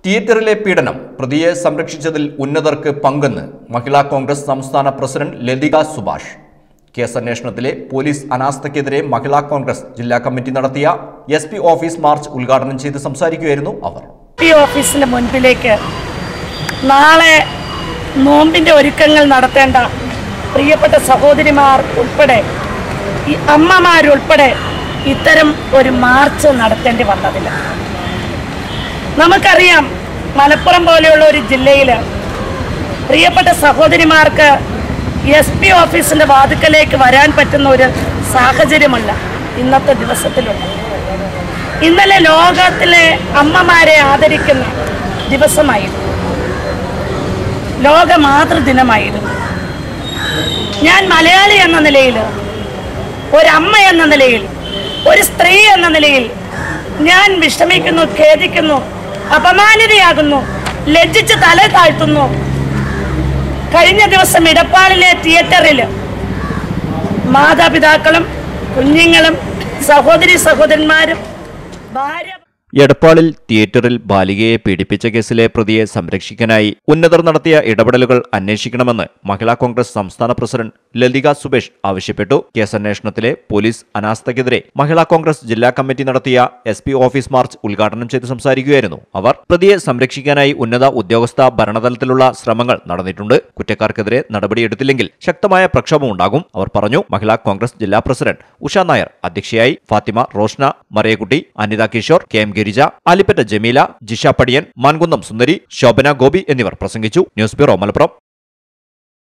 തിയേറ്ററിലെ പീഡനം പ്രതിയെ സംരക്ഷിച്ചതിൽ ഉന്നതർക്ക് പങ്കെന്ന് മഹിളാ കോൺഗ്രസ് സംസ്ഥാന പ്രസിഡന്റ് ലതിക സുഭാഷ് കേസന്വേഷണത്തിലെ പോലീസ് അനാസ്ഥയ്ക്കെതിരെ മഹിളാ കോൺഗ്രസ് ജില്ലാ കമ്മിറ്റി നടത്തിയ എസ് പി ഓഫീസ് മാർച്ച് ഉദ്ഘാടനം ചെയ്ത് സംസാരിക്കുകയായിരുന്നു അവർ പി ഓഫീസിന്റെ മുൻപിലേക്ക് നാളെ നോമ്പിന്റെ ഒരുക്കങ്ങൾ നടത്തേണ്ട പ്രിയപ്പെട്ട സഹോദരിമാർ ഉൾപ്പെടെ ഈ അമ്മമാരുൾപ്പെടെ ഇത്തരം ഒരു മാർച്ച് നടത്തേണ്ടി വന്നതില്ല നമുക്കറിയാം മലപ്പുറം പോലെയുള്ള ഒരു ജില്ലയിൽ പ്രിയപ്പെട്ട സഹോദരിമാർക്ക് എസ് പി ഓഫീസിന്റെ വാതുക്കലേക്ക് വരാൻ പറ്റുന്ന ഒരു സാഹചര്യമല്ല ഇന്നത്തെ ദിവസത്തിലുള്ളത് ഇന്നലെ ലോകത്തിലെ അമ്മമാരെ ആദരിക്കുന്ന ദിവസമായിരുന്നു ലോക മാതൃദിനമായിരുന്നു ഞാൻ മലയാളി എന്ന നിലയിൽ ഒരമ്മ എന്ന നിലയിൽ ഒരു സ്ത്രീ എന്ന നിലയിൽ ഞാൻ വിഷമിക്കുന്നു ഖേദിക്കുന്നു അപമാനിതയാകുന്നു ലജ്ജിച്ച് തല താഴ്ത്തുന്നു കഴിഞ്ഞ ദിവസം ഇടപ്പാളിലെ തിയേറ്ററിൽ മാതാപിതാക്കളും കുഞ്ഞുങ്ങളും സഹോദരി സഹോദരന്മാരും ഭാര്യ എടപ്പാളിൽ തിയേറ്ററിൽ ബാലികയെ പീഡിപ്പിച്ച കേസിലെ പ്രതിയെ സംരക്ഷിക്കാനായി ഉന്നതർ നടത്തിയ ഇടപെടലുകൾ അന്വേഷിക്കണമെന്ന് മഹിളാ കോൺഗ്രസ് സംസ്ഥാന പ്രസിഡന്റ് ലതിക സുബേഷ് ആവശ്യപ്പെട്ടു കേസന്വേഷണത്തിലെ പോലീസ് അനാസ്ഥയ്ക്കെതിരെ മഹിളാ കോൺഗ്രസ് ജില്ലാ കമ്മിറ്റി നടത്തിയ എസ് പി ഓഫീസ് മാർച്ച് ഉദ്ഘാടനം ചെയ്ത് സംസാരിക്കുകയായിരുന്നു അവർ പ്രതിയെ സംരക്ഷിക്കാനായി ഉന്നത ഉദ്യോഗസ്ഥ ഭരണതലത്തിലുള്ള ശ്രമങ്ങൾ നടന്നിട്ടുണ്ട് കുറ്റക്കാർക്കെതിരെ നടപടിയെടുത്തില്ലെങ്കിൽ ശക്തമായ പ്രക്ഷോഭമുണ്ടാകും അവർ പറഞ്ഞു മഹിളാ കോൺഗ്രസ് ജില്ലാ പ്രസിഡന്റ് ഉഷ നായർ അധ്യക്ഷയായി ഫാത്തിമ റോഷ്ന മറിയക്കുട്ടി അനിത കിഷോർ കെ എം ഗിരിജ ആലിപ്പറ്റ ജമീല ജിഷ പടിയൻ മാൻകുന്നം സുന്ദരി ശോഭന ഗോപി എന്നിവർ പ്രസംഗിച്ചു ന്യൂസ് ബ്യൂറോ മലപ്പുറം